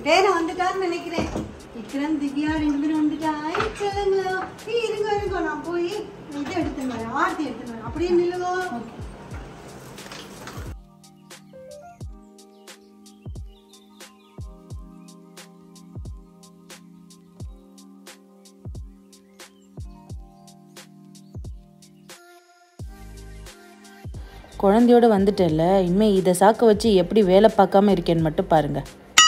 பேரை வந்துட்டான்னு நினைக்கிறேன் விக்ரம் திவ்யா ரெண்டு பேரும் வந்துட்டா ஐ சொல்லுங்களா ஏய் இருங்க இருங்க நான் போய் இது எடுத்துன்னு வரேன் ஆர்த்தி எடுத்துன்னு வரேன் அப்படியே நில்லுங்க குழந்தையோட வந்துட்டேல்ல இனிமே இதை சாக்க வச்சு எப்படி வேலை பார்க்காம இருக்கேன்னு மட்டும் பாருங்க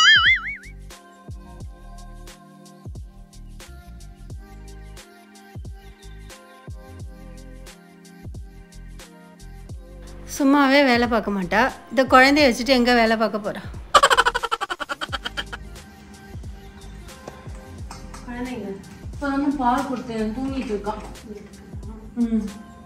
சும்மாவே வேலை பார்க்க மாட்டா இந்த குழந்தைய வச்சுட்டு எங்க வேலை பார்க்க போறா குழந்தைங்க இப்போ வந்து பால் கொடுத்தேன் தூங்கிட்டு இருக்கான் ம்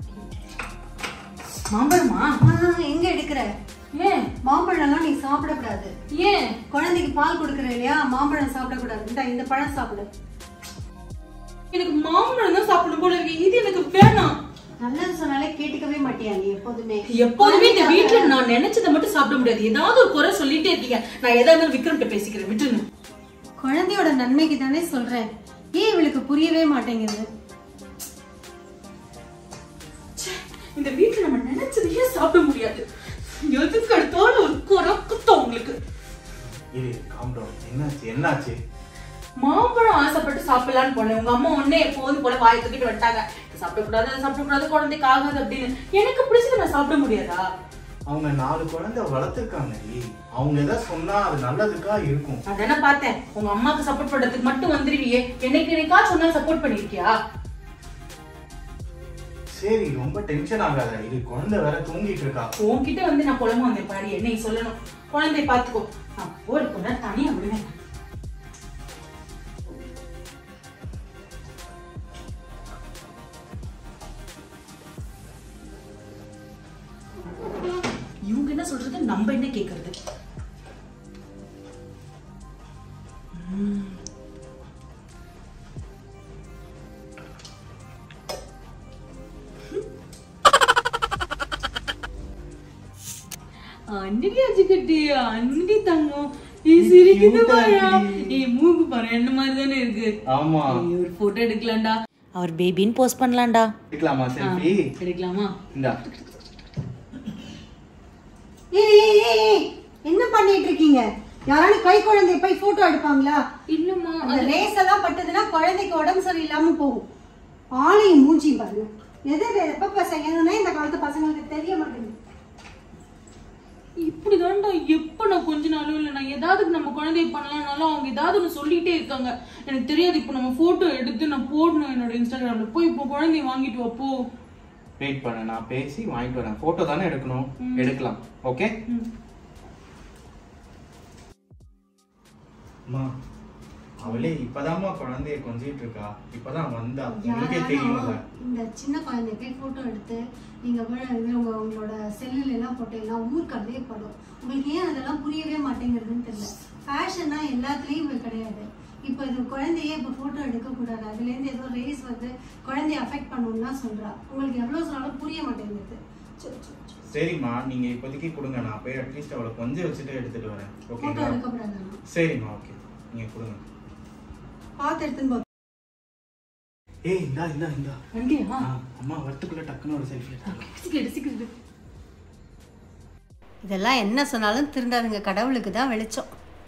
மாம்பழமா ஆ, எங்க எடுக்கிற ஏன் மாம்பழம்லாம் நீ சாப்பிடக்கூடாது ஏன் குழந்தைக்கு பால் கொடுக்குற இல்லையா மாம்பழம் சாப்பிடக்கூடாது இந்த இந்த பழம் சாப்பிடு எனக்கு மாம்பழம் தான் சாப்பிடணும் போல இருக்கு இது எனக்கு வேணாம் நல்லது சொன்னாலே கேட்டுக்கவே மாட்டியா நீ எப்போதுமே எப்போதுமே இந்த வீட்டுல நான் நினைச்சதை மட்டும் சாப்பிட முடியாது ஏதாவது ஒரு குறை சொல்லிட்டே இருக்கீங்க நான் எதா இருந்தாலும் விக்ரம்கிட்ட பேசிக்கிறேன் விட்டுருங்க குழந்தையோட நன்மைக்கு தானே சொல்றேன் ஏன் இவளுக்கு புரியவே மாட்டேங்குது இந்த வீட்டுல நம்ம நினைச்சதையே சாப்பிட முடியாது எதுக்கு எடுத்தாலும் ஒரு குறக்குத்தம் உங்களுக்கு இரு காம் டவுன் என்னாச்சு என்னாச்சு மாம்பழம் ஆசைப்பட்டு சாப்பிடலான்னு போனேன் உங்க அம்மா உடனே எப்போதும் போல வாயை தூக்கிட்டு வந்துட்டாங்க இதை சாப்பிடக்கூடாது அதை சாப்பிடக்கூடாது குழந்தைக்கு ஆகாது அப்படின்னு எனக்கு பிடிச்சது நான் சாப்பிட முடியாதா அவங்க நாலு குழந்தை வளர்த்துருக்காங்க அவங்க எதாவது சொன்னா அது நல்லதுக்கா இருக்கும் அதானே பார்த்தேன் உங்க அம்மாக்கு சப்போர்ட் பண்றதுக்கு மட்டும் வந்துருவியே என்னைக்கு என்னைக்கா சொன்னா சப்போர்ட் பண்ணிருக்கியா சரி ரொம்ப டென்ஷன் ஆகாத இது குழந்தை வேற தூங்கிட்டு இருக்கா உன்கிட்ட வந்து நான் புலம்ப வந்தேன் பாரு என்னை சொல்லணும் குழந்தைய பாத்துக்கோ நான் போய் கொஞ்ச நேரம் தனியா விடுவேன் இவங்க என்ன சொல்றது நம்ம என்ன கேக்குறது அன்னடி அஜிக்கட்டி அன்னடி தங்கம் நீ சிரிக்குது cute ஆ பாரு இருக்குடி. நீ மூக்கு பாரு என்ன மாதிரி தானே இருக்கு ஆமா ஏய், ஒரு போட்டோ எடுக்கலாம்டா அவர் பேபின்னு போஸ்ட் பண்ணலாம்டா எடுக்கலாமா செல்ஃபி எடுக்கலாமா இந்தா ஏய், ஏய், ஏய், ஏய், என்ன பண்ணிட்டு இருக்கீங்க யாராலும் கை குழந்தைய போய் போட்டோ எடுப்பாங்களா இல்லம்மா அந்த ரேஸ் எல்லாம் பட்டதுன்னா குழந்தைக்கு உடம்பு சரியில்லாம போகும் ஆளையும் மூஞ்சியும் பாருங்க எது எது எப்ப செய்யணும்னா இந்த காலத்து பசங்களுக்கு தெரிய மாட்டேங்குது இப்படிதான்டா எப்ப நான் கொஞ்ச நாளும் இல்ல நான் ஏதாவது நம்ம குழந்தைய பண்ணலாம்னாலும் அவங்க ஏதாவது ஒண்ணு சொல்லிட்டே இருக்காங்க எனக்கு தெரியாது இப்போ நம்ம போட்டோ எடுத்து நான் போடணும் என்னோட இன்ஸ்டாகிராம்ல போய் இப்போ குழந்தைய வாங்கிட்டு வா போ வெயிட் பண்ண நான் பேசி வாங்கிட்டு வரேன் போட்டோ தானே எடுக்கணும் எடுக்கலாம் ஓகே ம். அம்மா அவளே இப்பதாம்மா குழந்தைய கொஞ்சிட்டு இருக்கா இப்பதான் வந்தா உங்களுக்கே தெரியும்ல யாராலும் இந்த சின்ன குழந்தைய போய் போட்டோ எடுத்து நீங்க போய் இது உங்க உங்களோட செல்லுல எல்லாம் போட்டீங்கன்னா ஊர்க்கடலே படும் உங்களுக்கு ஏன் அதெல்லாம் புரியவே மாட்டேங்கிறதுன்னு தெரியல ஃபேஷன்னா எல்லாத்துலயும் இப்ப கிடையாது இப்போ இது குழந்தையே இப்போ ஃபோட்டோ எடுக்கக்கூடாது அதுலேருந்து ஏதோ ரேஸ் வந்து குழந்தைய அஃபெக்ட் பண்ணணும்லாம் சொல்றா உங்களுக்கு எவ்வளோ சொன்னாலும் புரிய மாட்டேங்குது சரி, சரி, சரி. சரிம்மா நீங்க இப்போதைக்கு கொடுங்க நான் போய் அட்லீஸ்ட் அவளை கொஞ்சம் வச்சுட்டு எடுத்துட்டு வரேன் ஃபோட்டோ ஓகேங்களா எடுக்கப்படாது சரிம்மா ஓகே நீங்க கொடுங்க பார்த்து எடுத்துன்னு போ ஏய் இந்தா இந்தா இந்தா வண்டியா ஆ, அம்மா வரத்துக்குள்ள டக்குன்னு ஒரு செல்ஃபி சீக்கிரம் சீக்கிரம் இதெல்லாம் என்ன சொன்னாலும் திருந்தாதுங்க கடவுளுக்கு தான் வெளிச்சம்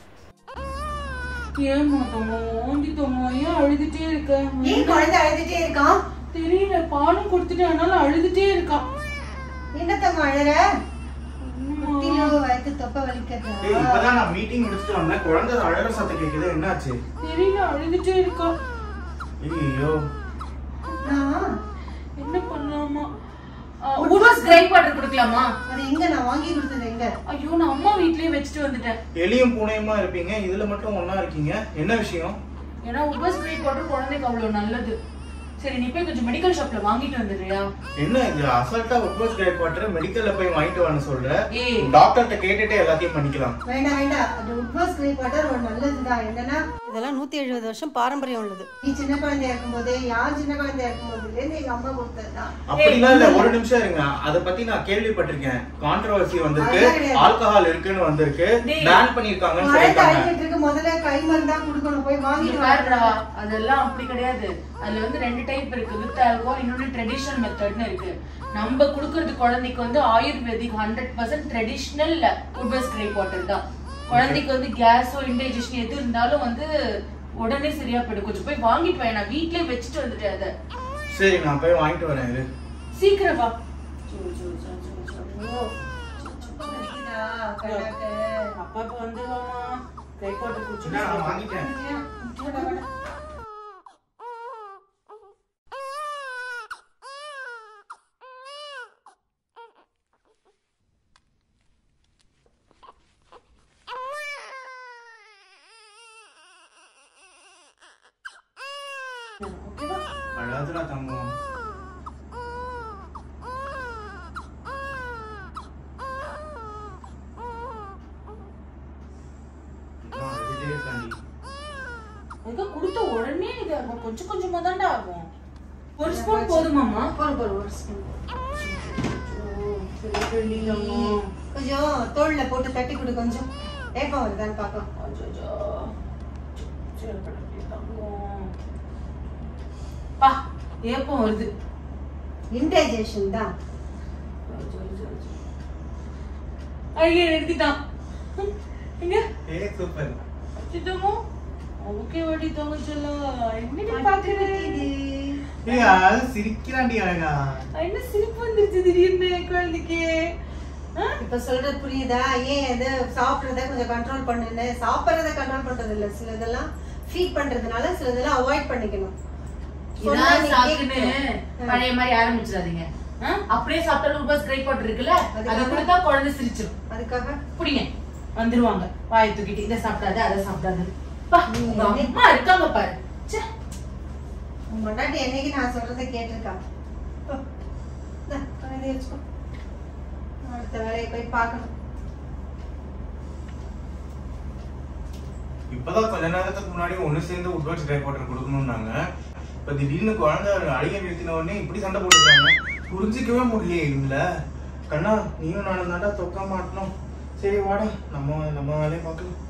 ஏமா தங்கம் ஓஞ்சி தங்கம் ஏன் அழுதுட்டே இருக்க ஏன் குழந்தை அழுதுட்டே இருக்கான் தெரியல பாலும் கொடுத்துட்டு ஆனாலும் அழுதுட்டே இருக்கான் என்ன தங்கம் அழற குட்டிலோ வயித்து தொப்பை வலிக்கிறதா ஏய் இப்பதான் நான் மீட்டிங் முடிச்சுட்டு வந்தேன் குழந்தை அழற சத்தம் கேக்குது என்னாச்சு தெரியல அழுதுட்டே இருக்கான் ஐயோ நான் என்ன பண்ணலாமா உட்வாஸ் கிரைப் வாட்டர் கொடுக்கலாமா அது எங்க நான் வாங்கி கொடுத்தது எங்க ஐயோ நான் அம்மா வீட்லயே வச்சுட்டு வந்துட்டேன் எலியும் பூனையுமா இருப்பீங்க இதுல மட்டும் ஒண்ணா இருக்கீங்க என்ன விஷயம் ஏன்னா உட்வாஸ் கிரைப் வாட்டர் குழந்தைக்கு அவ்வளவு நல்லது சரி நீ போய் கொஞ்சம் மெடிக்கல் ஷாப்ல வாங்கிட்டு வந்துடுறியா என்ன இது அசால்ட்டா உட்வாஸ் கிரேட் வாட்டர் மெடிக்கல்ல போய் வாங்கிட்டு வான்னு சொல்ற ஏய் டாக்டர்கிட்ட கேட்டுட்டு எல்லாத்தையும் பண்ணிக்கலாம் வேண்டாம் வேண்டாம் அது உட்வாஸ் கிரேப் வாட்டர் ஒரு நல்லதுதான் என்னன்னா இதெல்லாம் நூத்தி எழுபது வருஷம் பாரம்பரியம் உள்ளது நீ சின்ன குழந்தையா இருக்கும்போது யார் சின்ன குழந்தையா இருக்கும்போதுல இருந்து எங்க அம்மா கொடுத்ததுதான் அப்படிலாம் இல்ல ஒரு நிமிஷம் இருங்க அத பத்தி நான் கேள்விப்பட்டிருக்கேன் கான்ட்ரவர்சி வந்திருக்கு அதெல்லாம் கிடையாது. ஆல்கஹால் இருக்குன்னு வந்திருக்கு டேய். பேன் பண்ணிருக்காங்கன்னு குழந்தை சொல்லிருக்காங்க அழுகிட்டு இருக்கு முதல்ல கை மருந்து தான் கொடுக்கணும் போய் இங்க வாங்கிட்டு பாருடா, வா அதெல்லாம் அப்படி கிடையாது அதுல வந்து ரெண்டு டைப் இருக்கு வித் ஆல்கோஹால் இன்னொன்னு ட்ரெடிஷனல் மெத்தட்னு இருக்கு நம்ம குடுக்கறது குழந்தைக்கு வந்து ஆயுர்வேதிக் ஹண்ட்ரட் பர்சன்ட் ட்ரெடிஷ்னல் உபஸ் கிரேப் வாட்டர் தான் குழந்தைக்கு வந்து கேஸோ இன்டைஜஷன் எது இருந்தாலும் வந்து உடனே சரியா போயிடும் கொஞ்சம் போய் வாங்கிட்டு வா நான் வீட்லயே வச்சுட்டு வந்துட்டேன் அதை சரி நான் போய் வாங்கிட்டு வரேன் இரு சீக்கிரம் வா வலிக்குதா, கண்ணாக்கு? அப்பா இப்ப வந்துருவாமா கை போட்டு குடிச்சு என்ன, நான் வாங்கிட்டேன் வாடா, வாடா. ஓகேவா அழாதுடா தங்கம் நான் அழுதுட்டே இருக்காண்டி. இதை கொடுத்த உடனே இது ஆகும் கொஞ்சம் கொஞ்சமா தான்டா ஆகும் ஒரு ஸ்பூன் போதுமாமா போதும், போதும், ஒரு spoon. அம்மா. கொஞ்சம் தோல்ல போட்டு தட்டி கொடு கொஞ்சம் ஏப்பம் வருதான்னு பார்க்கலாம் அச்சச்சோ. சரி, படுத்தி தங்கம். பா ஏப்பம் வருது இன்டைஜஷன் தான் ஐயா நிறுத்திட்டான் எங்க ஏய், சூப்பர் சித்தமோ ஓகே வாடி தங்க சொல்ல என்னடி பாக்குறது ஏய், அழகு சிரிக்கிறாண்டி அழகா என்ன சிரிப்பு வந்துருச்சு திடீர்னு குழந்தைக்கு ஆ? இப்ப சொல்றது புரியுதா ஏன் இது சாப்பிடுறத கொஞ்சம் கண்ட்ரோல் பண்ணுன்னு சாப்பிடுறத கண்ட்ரோல் பண்றது இல்ல சிலதெல்லாம் ஃபீட் பண்றதுனால சிலதெல்லாம் அவாய்ட் பண்ணிக்கணும் சொன்னா இதான் நீ சாக்குன்னு கேட்கணும். பழைய மாதிரி ஆரம்பிச்சிடாதீங்க ஆ? அப்படியே சாப்பிட்டாலும் உபஸ் கிரை போட்டு இருக்குல்ல அதுக்காக? அதை கொடுத்தா குழந்தை சிரிச்சிடும் அதுக்காக புடிங்க வந்துருவாங்க வாயை தூக்கிட்டு இதை சாப்பிடாத அதை சாப்பிடாத பா நீ உங்க என்ன- அம்மா இருக்காங்க பாரு ச்சே. உன் பொண்டாட்டி என்னைக்கு நான் சொல்றதை கேட்டிருக்கா போ. இந்தா, இதை வச்சுக்கோ அடுத்த வேலையை போய் பார்க்கணும் இப்பதான் கொஞ்ச நேரத்துக்கு முன்னாடி ஒண்ணு சேர்ந்து உட்வர்ட்ஸ் ட்ரை வாட்டர் கொடுக்கணும்னாங்க இப்ப திடீர்னு குழந்தை அழுக நிறுத்தின உடனே இப்படி சண்டை போட்டுருக்காங்க புரிஞ்சிக்கவே முடியலையே இவங்கள கண்ணா நீயும் நானும் தாண்டா தொக்க மாட்டணும் சரி வாடா நம்ம நம்ம வேலையை பார்க்கலாம்